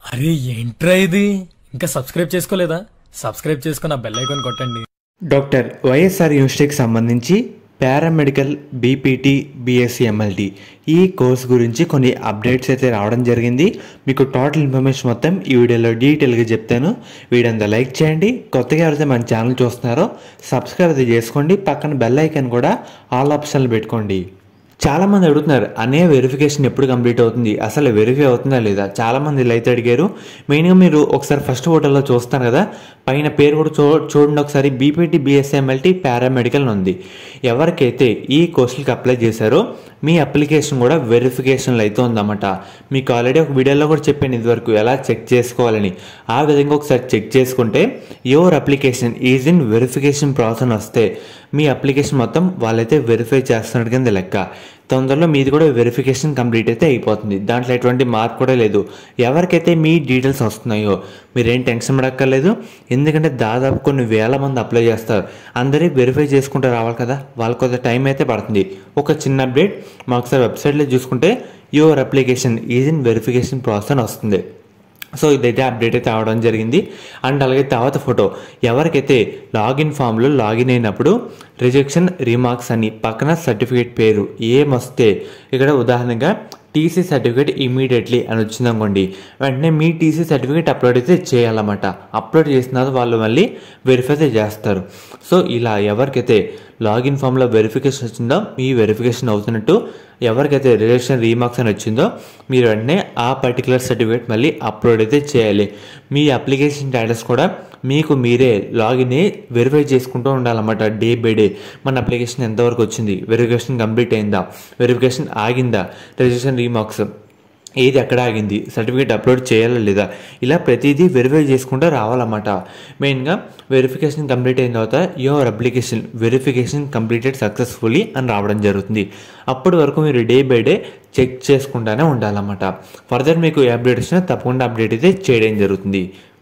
అరే ఏంట్రా ఇది ఇంకా సబ్స్క్రైబ్ చేసుకోలేదా సబ్స్క్రైబ్ చేసుకున్న బెల్ ఐకాన్ కొట్టండి డాక్టర్ వైఎస్ఆర్ యూనివర్సిటీకి సంబంధించి పారామెడికల్ బీపీటీ బీఎస్సీ ఎంఎల్టీ ఈ కోర్స్ గురించి కొన్ని అప్డేట్స్ అయితే రావడం జరిగింది మీకు టోటల్ ఇన్ఫర్మేషన్ మొత్తం ఈ వీడియోలో డీటెయిల్గా చెప్తాను వీడియో అంతా లైక్ చేయండి కొత్తగా ఎవరైతే మన ఛానల్ చూస్తున్నారో సబ్స్క్రైబ్ అయితే చేసుకోండి పక్కన బెల్ ఐకాన్ కూడా ఆల్ ఆప్షన్లు పెట్టుకోండి చాలా మంది అడుగుతున్నారు అనే వెరిఫికేషన్ ఎప్పుడు కంప్లీట్ అవుతుంది అసలు వెరిఫై అవుతుందా లేదా చాలా మంది ఇలా అయితే అడిగారు మెయిన్గా మీరు ఒకసారి ఫస్ట్ హోటల్లో చూస్తారు కదా పైన పేరు కూడా చూ చూడండి ఒకసారి బీపీటీ బీఎస్ఎంఎల్టీ పారామెడికల్ అని ఉంది ఎవరికైతే ఈ కోర్సులకి అప్లై చేశారో మీ అప్లికేషన్ కూడా వెరిఫికేషన్లో అయితే ఉందన్నమాట మీకు ఆల్రెడీ ఒక వీడియోలో కూడా చెప్పాను ఇదివరకు ఎలా చెక్ చేసుకోవాలని ఆ విధంగా ఒకసారి చెక్ చేసుకుంటే your application is in verification process వస్తే మీ అప్లికేషన్ మొత్తం వాళ్ళైతే వెరిఫై చేస్తున్నట్టు కింద లెక్క తొందరలో మీది కూడా వెరిఫికేషన్ కంప్లీట్ అయితే అయిపోతుంది దాంట్లో ఎటువంటి మార్క్ కూడా లేదు ఎవరికైతే మీ డీటెయిల్స్ వస్తున్నాయో మీరేం టెన్షన్ పడక్కర్లేదు ఎందుకంటే దాదాపు కొన్ని వేల మంది అప్లై చేస్తారు అందరి వెరిఫై చేసుకుంటూ రావాలి కదా వాళ్ళకి కొంత టైం అయితే పడుతుంది ఒక చిన్న అప్డేట్ మా ఒకసారి వెబ్సైట్లో చూసుకుంటే your application is in verification process అని వస్తుంది సో ఇదైతే అప్డేట్ అయితే అవడం జరిగింది అండ్ అలాగే తర్వాత ఫోటో ఎవరికైతే లాగిన్ ఫామ్లో లాగిన్ అయినప్పుడు రిజెక్షన్ రిమార్క్స్ అని పక్కన సర్టిఫికేట్ పేరు ఏమొస్తే ఇక్కడ ఉదాహరణగా టీసీ సర్టిఫికేట్ ఇమీడియట్లీ అని వచ్చింది అనుకోండి వెంటనే మీ టీసీ సర్టిఫికేట్ అప్లోడ్ అయితే చేయాలన్నమాట అప్లోడ్ చేసిన తర్వాత వాళ్ళు మళ్ళీ వెరిఫై అయితే చేస్తారు సో ఇలా ఎవరికైతే లాగిన్ ఫామ్లో వెరిఫికేషన్ వచ్చిందో మీ వెరిఫికేషన్ అవుతున్నట్టు ఎవరికైతే రిలేషన్ రీమార్క్స్ అని వచ్చిందో మీరు వెంటనే ఆ పర్టికులర్ సర్టిఫికేట్ మళ్ళీ అప్లోడ్ అయితే చేయాలి మీ అప్లికేషన్ స్టేటస్ కూడా మీకు మీరే లాగిన్ అయ్యి వెరిఫై చేసుకుంటూ ఉండాలన్నమాట డే బై డే మన అప్లికేషన్ ఎంతవరకు వచ్చింది వెరిఫికేషన్ కంప్లీట్ అయిందా వెరిఫికేషన్ ఆగిందా రిజిస్ట్రేషన్ రీమార్క్స్ ఏది ఎక్కడ ఆగింది సర్టిఫికేట్ అప్లోడ్ చేయాలా లేదా ఇలా ప్రతిదీ వెరిఫై చేసుకుంటూ రావాలన్నమాట మెయిన్గా వెరిఫికేషన్ కంప్లీట్ అయిన తర్వాత your application verification completed successfully అని రావడం జరుగుతుంది అప్పటి వరకు మీరు డే బై డే చెక్ చేసుకుంటానే ఉండాలన్నమాట ఫర్దర్ మీకు ఏ అప్డేట్ వచ్చినా తప్పకుండా అప్డేట్ అయితే చేయడం జరుగుతుంది